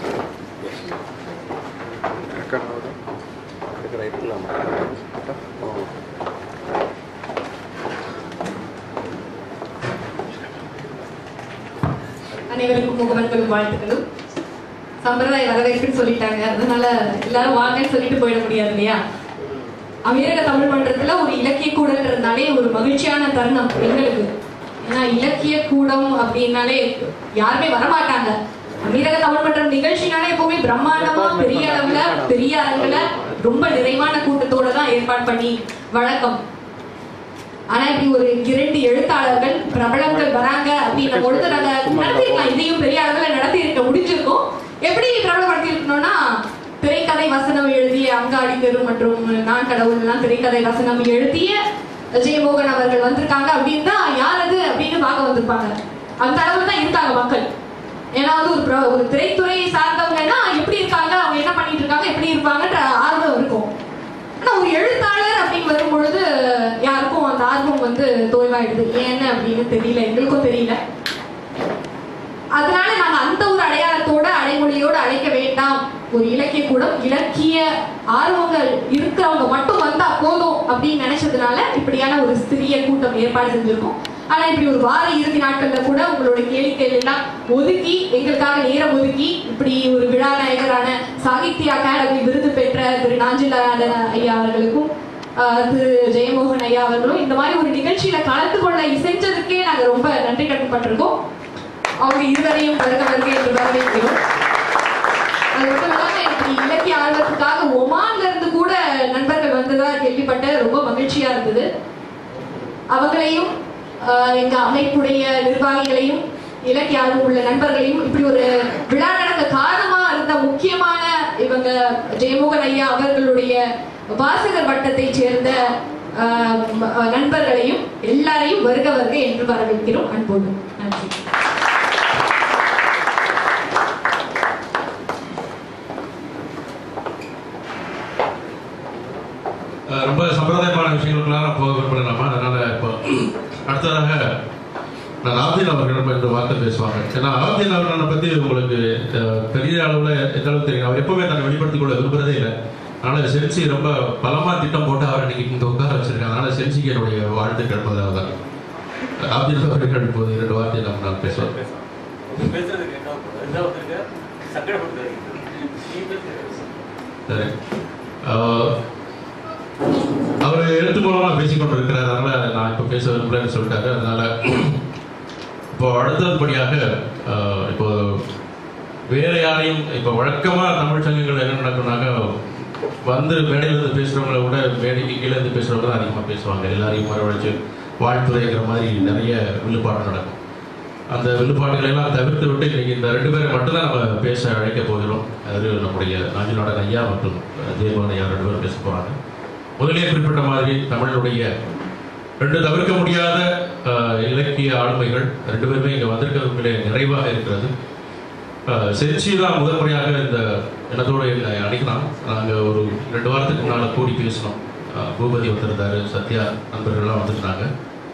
அனைவருக்கும் முகவர்களும் வாழ்த்துக்களும் சம்பிரதாய வரவேற்புன்னு சொல்லிட்டாங்க அதனால எல்லாரும் வாங்கன்னு சொல்லிட்டு போயிட முடியாது இல்லையா அமீரக தமிழ் மன்றத்துல ஒரு இலக்கிய கூடல்ன்றதுனாலே ஒரு மகிழ்ச்சியான தருணம் எங்களுக்கு ஏன்னா இலக்கிய கூடம் அப்படின்னாலே யாருமே வரமாட்டாங்க அமீரக தமிழ் மன்றம் நிகழ்ச்சினாலே எப்பவுமே பிரம்மாண்டமா பெரிய அளவுல பெரிய அரங்குல ரொம்ப நிறைவான கூட்டத்தோட தான் ஏற்பாடு பண்ணி வழக்கம் ஆனா இப்படி ஒரு இரண்டு எழுத்தாளர்கள் பிரபலங்கள் வராங்க அப்படின்ற பொழுது நாங்க நடத்திருக்கலாம் இதையும் பெரிய அளவுல நடத்தி இருக்க முடிஞ்சிருக்கோம் எப்படி பிரபலப்படுத்தி இருக்கணும்னா திரைக்கதை வசனம் எழுதிய அங்காடி தெரு மற்றும் நான் கடவுள்லாம் திரைக்கதை வசனம் எழுதிய ஜெயமோகன் அவர்கள் வந்திருக்காங்க அப்படின்னு தான் யார் அது அப்படின்னு பார்க்க வந்திருப்பாங்க அந்த அளவுல தான் இருக்காங்க மக்கள் ஏன்னா வந்து ஒரு பிர- ஒரு திரைத்துறையை சார்ந்தவங்கன்னா எப்படி இருக்காங்க அவங்க என்ன பண்ணிட்டு இருக்காங்க எப்படி இருப்பாங்கன்ற ஆர்வம் இருக்கும் ஆனா ஒரு எழுத்தாளர் அப்படின்னு வரும் பொழுது யாருக்கும் அந்த ஆர்வம் வந்து தோய்வாயிடுது ஏன்னு அப்படின்னு தெரியல எங்களுக்கும் தெரியல அதனால நாங்க அந்த ஒரு அடையாளத்தோட அடைமொழியோட அழைக்க வேண்டாம் ஒரு இலக்கிய கூடம் இலக்கிய ஆர்வங்கள் இருக்கிறவங்க மட்டும் வந்தா போதும் அப்படின்னு நினைச்சதுனால இப்படியான ஒரு சிறிய கூட்டம் ஏற்பாடு செஞ்சிருக்கோம் ஆனா இப்படி ஒரு வார இறுதி நாட்கள்ல கூட உங்களோட கேளிக்கைகள் எல்லாம் ஒதுக்கி எங்களுக்காக நேரம் ஒதுக்கி இப்படி ஒரு விழா நாயகரான சாகித்ய அகாடமி விருது பெற்ற திரு நாஞ்சிலாதன் ஐயா அவர்களுக்கும் ஆஹ், திரு ஜெயமோகன் ஐயா அவர்களும் இந்த மாதிரி ஒரு நிகழ்ச்சியில கலந்து கொள்ள இசைஞ்சதுக்கே நாங்க ரொம்ப நன்றி கடன்பட்டிருக்கோம் அவங்க இருவரையும் வருக வருக என்று வரவேற்கிறோம் அது மட்டும் இல்லாம இப்படி இலக்கிய ஆர்வத்துக்காக ஒமான்ல இருந்து கூட நண்பர்கள் வந்ததா கேள்விப்பட்ட ரொம்ப மகிழ்ச்சியா இருந்தது அவங்களையும் ஆஹ், எங்க அமைப்புடைய நிர்வாகிகளையும் இலக்கிய ஆர்வம் உள்ள நண்பர்களையும் இப்படி ஒரு விழா நடக்க காரணமா இருந்த முக்கியமான இவங்க ஜெயமோகன் ஐயா அவர்களுடைய வாசகர் வட்டத்தை சேர்ந்த ஆஹ், ம- நண்பர்களையும் எல்லாரையும் வருக வருக என்று வரவேற்கிறோம் அன்போடு நன்றி அஹ் ரொம்ப சம்பிரதாயமான விஷயங்களுக்கெல்லாம் நான் போக விரும்பல நம்ம அதனால இப்போ அடுத்ததாக நான் ஆப்தின் அவர்கள் நம்ம இந்த வார்த்தை பேசுவாங்க ஏன்னா ஆப்தின் அவர்களை பத்தி உங்களுக்கு அஹ், பெரிய அளவுல எந்த அளவுக்கு தெரியும் அவர் எப்பவுமே தன்னை வெளிப்படுத்திக் கொள்ள விரும்புறதே இல்லை அதனால சென்சி ரொம்ப பலமா திட்டம் போட்டு அவரை இன்னைக்கு இங்க உட்கார வச்சிருக்காங்க அதனால சென்சிக்கு என்னுடைய வாழ்த்துக்கள் முதலாவது தான் ஆப்தின் அவர்கள் இப்போது இரண்டு வார்த்தை நம்ம நான் பேசுவோம் பேசுறது கேட்டா ரெண்டாவது வந்துருக்க சங்கடப்படுத்தாதீங்க நீ பேசுறது சரி ஆஹ், அவர் எழுத்து மூலமா பேசிக்கொண்டு இருக்கிறார் அதனால நான் இப்போ பேச விரும்பலன்னு சொல்லிட்டாரு அதனால இப்போ அடுத்தபடியாக ஆஹ், இப்போ வேற யாரையும் இப்போ வழக்கமா தமிழ் சங்கங்கள் என்ன நடக்கும்னாக்க வந்து மேடையில இருந்து பேசுறவங்கள விட மேடைக்கு கீழே இருந்து பேசுறவங்க தான் அதிகமாக பேசுவாங்க எல்லாரையும் வரவழைச்சு வாழ்த்துறைங்கிற மாதிரி நிறைய விழுப்பாடு நடக்கும் அந்த விழுப்பாடுகளை எல்லாம் தவிர்த்து விட்டு இன்னைக்கு இந்த ரெண்டு பேரை மட்டும்தான் நம்ம பேச அழைக்க போகிறோம் அது நம்முடைய நாஞ்சிலோட ஐயா மற்றும் ஜெயமோகன் ஐயா ரெண்டு பேரும் பேச போறாங்க முதலே குறிப்பிட்ட மாதிரி தமிழுடைய ரெண்டு தவிர்க்க முடியாத அஹ், இலக்கிய ஆளுமைகள் ரெண்டு பேருமே இங்க வந்திருக்கிறது உண்மையிலே நிறைவாக இருக்கிறது அஹ், சென்சி தான் முதல் முறையாக இந்த இனத்தோடு என்னை அணிக்கலாம் நாங்கள் ஒரு ரெண்டு வாரத்துக்கு முன்னால் கூடி பேசினோம் அஹ், பூபதி வந்திருந்தாரு சத்யா நண்பர்கள்லாம் வந்திருந்தாங்க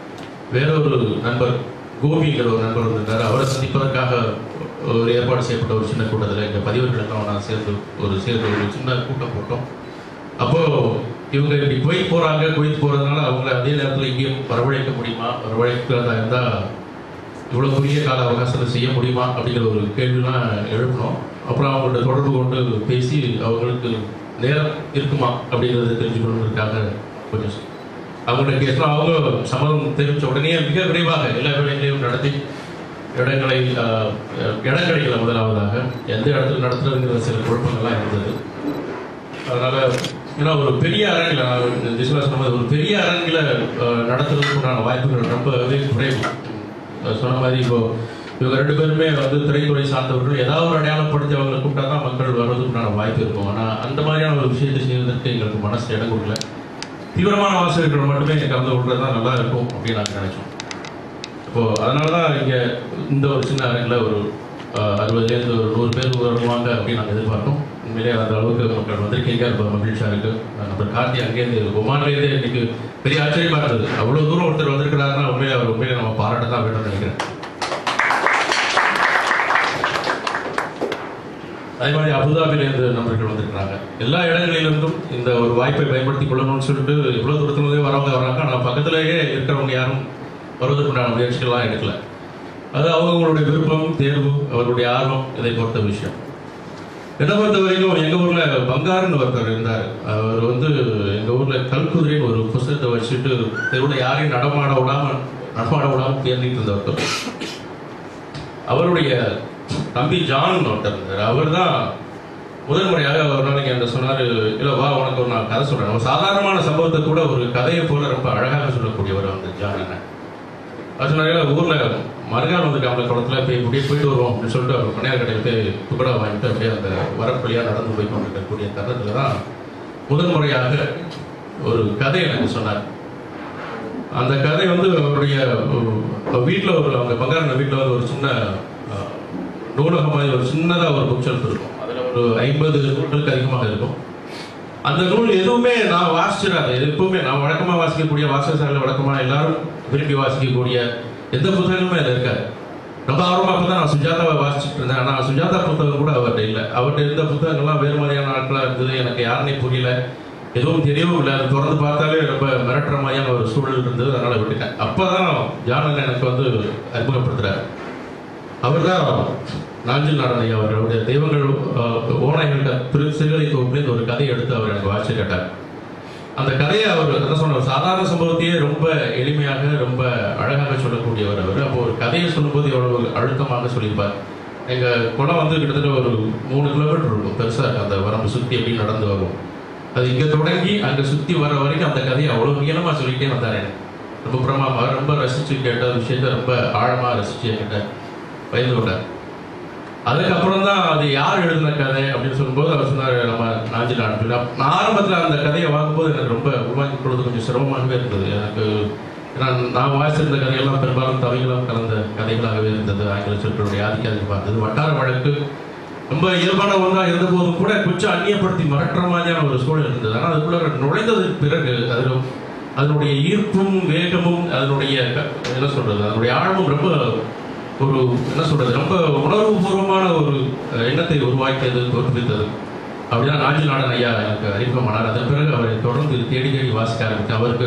வேற ஒரு நண்பர் கோபிங்கிற ஒரு நண்பர் வந்திருந்தாரு அவரை சந்திப்பதற்காக ஒரு ஏற்பாடு செய்யப்பட்ட ஒரு சின்ன கூட்டத்தில் எங்கள் பதிவர்களுக்கெல்லாம் நான் சேர்ந்து ஒரு சேர்ந்து ஒரு சின்ன கூட்டம் போட்டோம் அப்போ இவங்க இப்படி குவைத் போறாங்க குவைத் போறதுனால அவங்கள அதே நேரத்தில் இங்கேயும் வரவழைக்க முடியுமா வரவழைக்கிறதா இருந்தா இவ்வளவு குறுகிய கால அவகாசத்தில் செய்ய முடியுமா அப்படிங்கிற ஒரு கேள்விலாம் எழுப்பினோம் அப்புறம் அவங்கள்ட்ட தொடர்பு கொண்டு பேசி அவங்களுக்கு நேரம் இருக்குமா அப்படிங்கிறத தெரிஞ்சுக்கணுங்கிறதுக்காக கொஞ்சம் சொ- அவங்கள்ட்ட கேட்டோம் அவங்க சம்மதம் தெரிவித்த உடனே மிக விரைவாக எல்லா வேலைகளையும் நடத்தி இடங்களை ஆஹ், இடம் கிடைக்கல முதலாவதாக எந்த இடத்துல நடத்துறதுங்கிற சில குழப்பங்கள்லாம் இருந்தது அதனால ஏன்னா ஒரு பெரிய அரங்கில் நான் திசுலா சொன்ன மாதிரி ஒரு பெரிய அரங்கில் அஹ், நடத்துறதுக்கு உண்டான வாய்ப்புகள் ரொம்பவே குறைவு அஹ், சொன்ன மாதிரி இப்போ இவங்க ரெண்டு பேருமே வந்து திரைத்துறை சார்ந்தவர்கள் ஏதாவது ஒரு அடையாளப்படுத்தி அவங்களை கூப்பிட்டா தான் மக்கள் வர்றதுக்கு உண்டான வாய்ப்பு இருக்கும் ஆனால் அந்த மாதிரியான ஒரு விஷயத்தை செய்வதற்கு எங்களுக்கு மனசு இடம் கொடுக்கல தீவிரமான வாசகர்கள் மட்டுமே கலந்து கொள்றது தான் நல்லா இருக்கும் அப்படின்னு நாங்கள் நினைச்சோம் இப்போ அதனால தான் இங்கே இந்த ஒரு சின்ன அரங்கில் ஒரு அஹ், அறுபதுலேருந்து ஒரு நூறு பேர் வருவாங்க அப்படின்னு நாங்கள் எதிர்பார்த்தோம் உண்மையிலே அந்த அளவுக்கு மக்கள் வந்திருக்கீங்க ரொம்ப மகிழ்ச்சியாக இருக்கு நம்ம கார்த்தி அங்கேருந்து ஒமான்லேருந்து இன்னைக்கு பெரிய ஆச்சரியமா இருந்தது அவ்வளோ தூரம் ஒருத்தர் வந்திருக்கிறாருன்னா உண்மையிலே அவர் உண்மையிலே நம்ம பாராட்ட தான் வேணும்னு நினைக்கிறேன் அதே மாதிரி அபுதாபிலேருந்து நண்பர்கள் வந்திருக்கிறாங்க எல்லா இடங்களிலிருந்தும் இந்த ஒரு வாய்ப்பை பயன்படுத்திக் கொள்ளணும்னு சொல்லிட்டு இவ்வளோ தூரத்துலேருந்தே வரவங்க வராங்க ஆனால் பக்கத்திலேயே இருக்கிறவங்க யாரும் வருவதற்குண்டான முயற்சிகள்லாம் எடுக்கல அது அவங்களுடைய விருப்பம் தேர்வு அவருடைய ஆர்வம் இதை பொறுத்த விஷயம் என்னை பொறுத்த வரைக்கும் எங்கள் ஊரில் பங்காருன்னு ஒருத்தர் இருந்தார் அவர் வந்து எங்கள் ஊரில் கல்குதிரைன்னு ஒரு புஸ்தகத்தை வச்சுட்டு தெருவில் யாரையும் நடமாட விடாமல் நடமாட விடாமல் தேர்ந்திட்டு இருந்த ஒருத்தர் அவருடைய தம்பி ஜான் ஒருத்தர் இருந்தார் அவர் தான் முதல் முறையாக ஒரு நாளைக்கு என்கிட்ட சொன்னார் இல்லை வா உனக்கு ஒரு நான் கதை சொல்கிறேன் ஒரு சாதாரணமான சம்பவத்தை கூட ஒரு கதையை போல ரொம்ப அழகாக சொல்லக்கூடியவர் வந்து ஜான் என்ன அது சொன்னாங்க ஊரில் மறுநாள் வந்து கமல குளத்தில் போய் இப்படியே போயிட்டு வருவோம் அப்படின்னு சொல்லிட்டு அவர் பணியார் கடையில் போய் துக்கடா வாங்கிட்டு அப்படியே அந்த வரப்படியாக நடந்து போய் கொண்டிருக்கக்கூடிய தருணத்தில் தான் முதல் முறையாக ஒரு கதை எனக்கு சொன்னார் அந்த கதை வந்து அவருடைய வீட்டில் ஒரு அவங்க பங்காரன வீட்டில் வந்து ஒரு சின்ன அஹ், நூலகம் மாதிரி ஒரு சின்னதாக ஒரு புக் ஷெல்ஃப் இருக்கும் அதில் ஒரு ஐம்பது நூல்களுக்கு அதிகமாக இருக்கும் அந்த நூல் எதுவுமே நான் வாசிச்சிடாது எப்பவுமே நான் வழக்கமாக வாசிக்கக்கூடிய வாசகசாலையில் வழக்கமாக எல்லாரும் விரும்பி வாசிக்கக்கூடிய எந்த புத்தகங்களுமே அதில் இருக்காது ரொம்ப ஆர்வமாக அப்போ தான் நான் சுஜாதாவை வாசிச்சுட்டு இருந்தேன் ஆனால் சுஜாதா புத்தகம் கூட அவர்கிட்ட இல்லை அவர்கிட்ட இருந்த புத்தகங்கள்லாம் வேறு மாதிரியான நாட்களாக இருந்தது எனக்கு யாருன்னே புரியல எதுவும் தெரியவும் இல்லை அது திறந்து பார்த்தாலே ரொம்ப மிரட்டுற மாதிரியான ஒரு சூழல் இருந்தது அதனால் விட்டுட்டேன் அப்போ தான் ஜானன் எனக்கு வந்து அறிமுகப்படுத்துகிறார் அவர் தான் நாஞ்சில் நாடன் ஐயா அவர் அவருடைய தெய்வங்கள் அஹ், ஓநாய்கள் திரு சிறுகதை தொகுப்புலேருந்து ஒரு கதையை எடுத்து அவர் எனக்கு வாசிச்சு கேட்டார் அந்த கதையை அவர் என்ன சொன்னார் சாதாரண சம்பவத்தையே ரொம்ப எளிமையாக ரொம்ப அழகாக சொல்லக்கூடியவர் அவர் அப்போ ஒரு கதையை சொல்லும்போது எவ்வளவு அழுத்தமாக சொல்லியிருப்பார் எங்கள் குளம் வந்து கிட்டத்தட்ட ஒரு மூணு கிலோமீட்டர் இருக்கும் பெருசாக இருக்கு அந்த வரம்பு சுற்றி எப்படி நடந்து வரும் அது இங்கே தொடங்கி அங்கே சுற்றி வர வரைக்கும் அந்த கதையை அவ்வளோ நீளமாக சொல்லிக்கிட்டே வந்தார் எனக்கு ரொம்ப பிரமாமாக ரொம்ப ரசித்து கேட்ட விஷயத்த ரொம்ப ஆழமாக ரசித்து என்கிட்ட பயந்து கொண்டார் அதுக்கப்புறம் தான் அது யார் எழுதின கதை அப்படின்னு சொல்லும்போது அவர் சொன்னார் நம்ம நாஞ்சில் அனுப்பி நான் ஆரம்பத்தில் அந்த கதையை வாங்கும்போது எனக்கு ரொம்ப உருவாக்கிக் கொள்வது கொஞ்சம் சிரமமாகவே இருந்தது எனக்கு ஏன்னா நான் வாசிச்சிருந்த கதையெல்லாம் பெரும்பாலும் தமிழகம் கலந்த கதைகளாகவே இருந்தது ஆங்கில சொற்களுடைய ஆதிக்கம் அதிகமாக இருந்தது வட்டார வழக்கு ரொம்ப இயல்பான ஒன்றா இருந்த போதும் கூட கொஞ்சம் அந்நியப்படுத்தி மிரட்டுற மாதிரியான ஒரு சூழல் இருந்தது ஆனால் அதுக்குள்ள நுழைந்ததுக்கு பிறகு அதில் அதனுடைய ஈர்ப்பும் வேகமும் அதனுடைய க- என்ன சொல்றது அதனுடைய ஆழமும் ரொம்ப ஒரு என்ன சொல்றது ரொம்ப உணர்வுபூர்வமான ஒரு அஹ், எண்ணத்தை உருவாக்கியது தோற்றுவித்தது அப்படிதான் நாஞ்சி நாடன் ஐயா எனக்கு அறிமுகமானார் அதன் பிறகு அவரை தொடர்ந்து தேடி தேடி வாசிக்க ஆரம்பித்தேன் அவருக்கு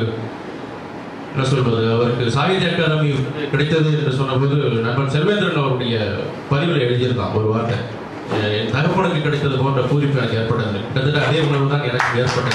என்ன சொல்வது அவருக்கு சாகித்ய அகாதமி விருது கிடைத்தது என்று சொன்னபோது நண்பன் செல்வேந்திரன் அவருடைய பதிவில் எழுதியிருந்தான் ஒரு வார்த்தை அஹ், என் தகப்பனுக்கு கிடைத்தது போன்ற பூரிப்பு எனக்கு ஏற்பட்டது கிட்டத்தட்ட அதே உணர்வு தான் எனக்கு ஏற்பட்டது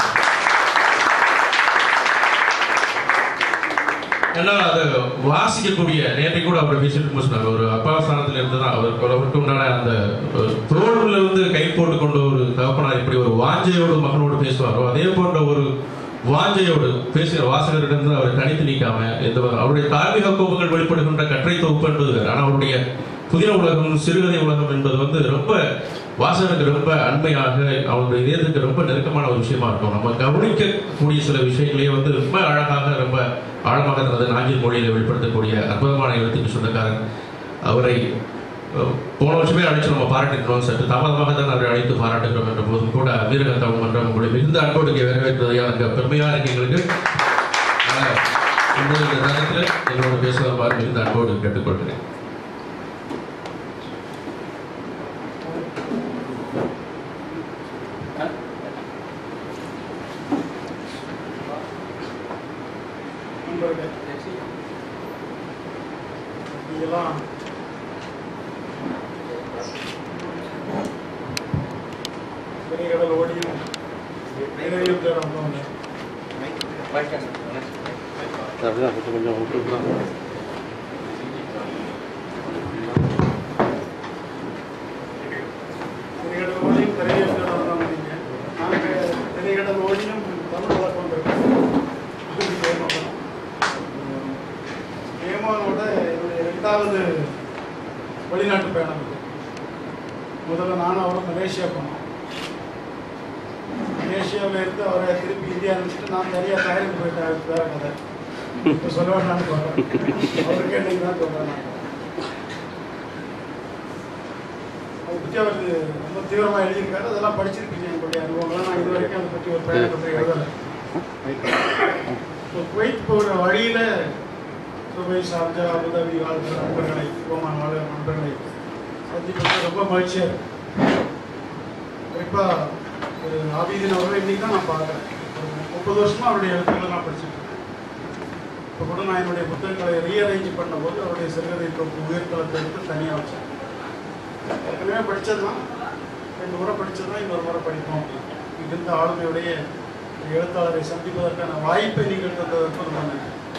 ஏன்னா அதை வாசிக்கக்கூடிய நேற்றை கூட அவர் பேசிட்டு சொன்னாங்க ஒரு அப்பா ஸ்தானத்துல இருந்து தான் அவருக்கு அவருக்கு உண்டான அந்த ஒரு தோல்ல இருந்து கை போட்டு கொண்ட ஒரு தகப்பனார் இப்படி ஒரு வாஞ்சையோடு மகனோடு பேசுவாரோ அதே போன்ற ஒரு வாஞ்சையோடு பேசுகிற வாசகரிடம் அவரை தனித்து நீக்காம எந்த ஒரு- அவருடைய தார்மீக கோபங்கள் வெளிப்படுகின்ற கற்றை தொகுப்பு என்பது வேறு. ஆனால் அவருடைய புதிய உலகம் சிறுகதை உலகம் என்பது வந்து ரொம்ப வாசகனுக்கு ரொம்ப அண்மையாக அவருடைய இதயத்துக்கு ரொம்ப நெருக்கமான ஒரு விஷயமா இருக்கும் நம்ம கவனிக்கக்கூடிய சில விஷயங்களையே வந்து ரொம்ப அழகாக ரொம்ப ஆழமாக தனது நாஞ்சில் மொழியில வெளிப்படுத்தக்கூடிய அற்புதமான எழுத்துக்கு சொந்தக்காரன் அவரை அஹ், போன வருஷமே அழைச்சு நம்ம பாராட்டிருக்கிறோம் சற்று தாமதமாக தான் அவரை அழைத்து பாராட்டுகிறோம் என்ற போதும் கூட வீரக தமிழ் மன்றம் உங்களை மிகுந்த அன்போடு இங்கே வரவேற்பது எனக்கு பெருமையாக இருக்கு எங்களுக்கு அதனால இந்த இந்த நேரத்தில் எங்களோட பேசுவதுமாறு மிகுந்த அன்போடு கேட்டுக்கொள்கிறேன் நண்பர்களே இதெல்லாம் பெரியகடல் ஓடியும் நிறையும் தேடம் போனேன் அப்படிதான் கொஞ்சம் கொஞ்சம் விட்டுருக்குறோம் பெரியகடல் ஓடியும் பெரிய தேடம் போனீங்க நாங்கள் பெரியகடல் ஓடியும் தமிழ் வளர்க்கொண்டு இருக்கோம் ஏமானோட என்னுடைய ரெண்டாவது வெளிநாட்டு பயணம் இது. முதல்ல நானும் அவரும் மலேசியா போனோம் மலேசியாவில் இருந்து அவரை திருப்பி இந்தியா அனுப்பிச்சிட்டு நான் தனியாக தயாரிப்பு போயிட்டேன் அதுக்கு வேற கதை இப்போ சொல்ல வேண்டாம்னு சொல்கிறேன் அவருக்கே இன்னைக்கு தான் சொல்கிறேன் நான் அதை பற்றி அவர் ரொம்ப தீவிரமாக எழுதியிருக்காரு அதெல்லாம் படிச்சிருக்கீங்க எங்களுடைய அனுபவங்கள்லாம் நான் இது வரைக்கும் அதை பற்றி ஒரு பயணத்தை எழுதலை இப்போ குவைத் போகிற வழியில் துபாய் ஷார்ஜா அபுதாபி வாழ்கிற நண்பர்களை ஓமான் வாழ்கிற நண்பர்களை சந்திப்பது ரொம்ப மகிழ்ச்சியாக இருக்கு குறிப்பாக ஒரு ஆபீதின் அவர்கள் இன்னைக்கு தான் நான் பார்க்குறேன் ஒரு முப்பது வருஷமா அவருடைய எழுத்துக்களை நான் படிச்சுட்டு இருக்கேன் இப்போ கூட நான் என்னுடைய புத்தகங்களை ரீஅரேஞ்ச் பண்ணும்போது அவருடைய சிறுகதை தொகுப்பு உயர்தளத்தை எடுத்து தனியாக வச்சேன் ஏற்கனவே படித்தது தான் ரெண்டு முறை படித்தது தான் இன்னொரு முறை படிப்போம் மிகுந்த ஆளுமையுடைய ஒரு எழுத்தாளரை சந்திப்பதற்கான வாய்ப்பை நீங்கள் தந்ததற்கு ரொம்ப நன்றி